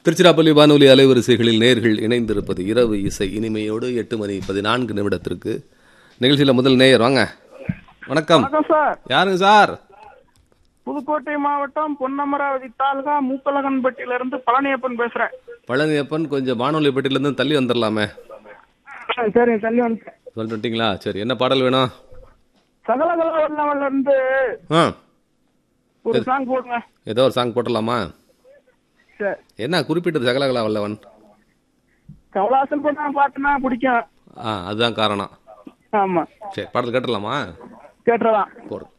திருச்சிராப்பள்ளி வானொலி அலைவரிசைகளில் நேர்கள் இணைந்திருப்பது இரவு இசை இனிமையோடு எட்டு மணி பதினான்கு நிமிடத்திற்கு நிகழ்ச்சியில் முதல் நேயர் வாங்க வணக்கம் வணக்கம் சார் யாருங்க சார் புதுக்கோட்டை மாவட்டம் பொன்னமராவதி தாலுகா மூக்கலகன்பட்டியில இருந்து பழனியப்பன் பேசுறேன் பழனியப்பன் கொஞ்சம் வானொலி பெட்டியிலேருந்து தள்ளி வந்துடலாமே ஆ, சரிங்க தள்ளி வந்து சொல்லிட்டு வந்துட்டீங்களா சரி என்ன பாடல் வேணும் சகலகல வல்லவன்ல இருந்து ஆ ஒரு சாங் போடுங்க ஏதோ ஒரு சாங் போட்டலாமா சரி என்ன குறிப்பிட்டது சகலகலா வல்லவன் கமலாசன் பண்ண பாட்டுனா பிடிக்கும் ஆ அதுதான் காரணம் ஆமா சரி பாடல் கேட்டுடலாமா கேட்டுறலாம் போடுறோம்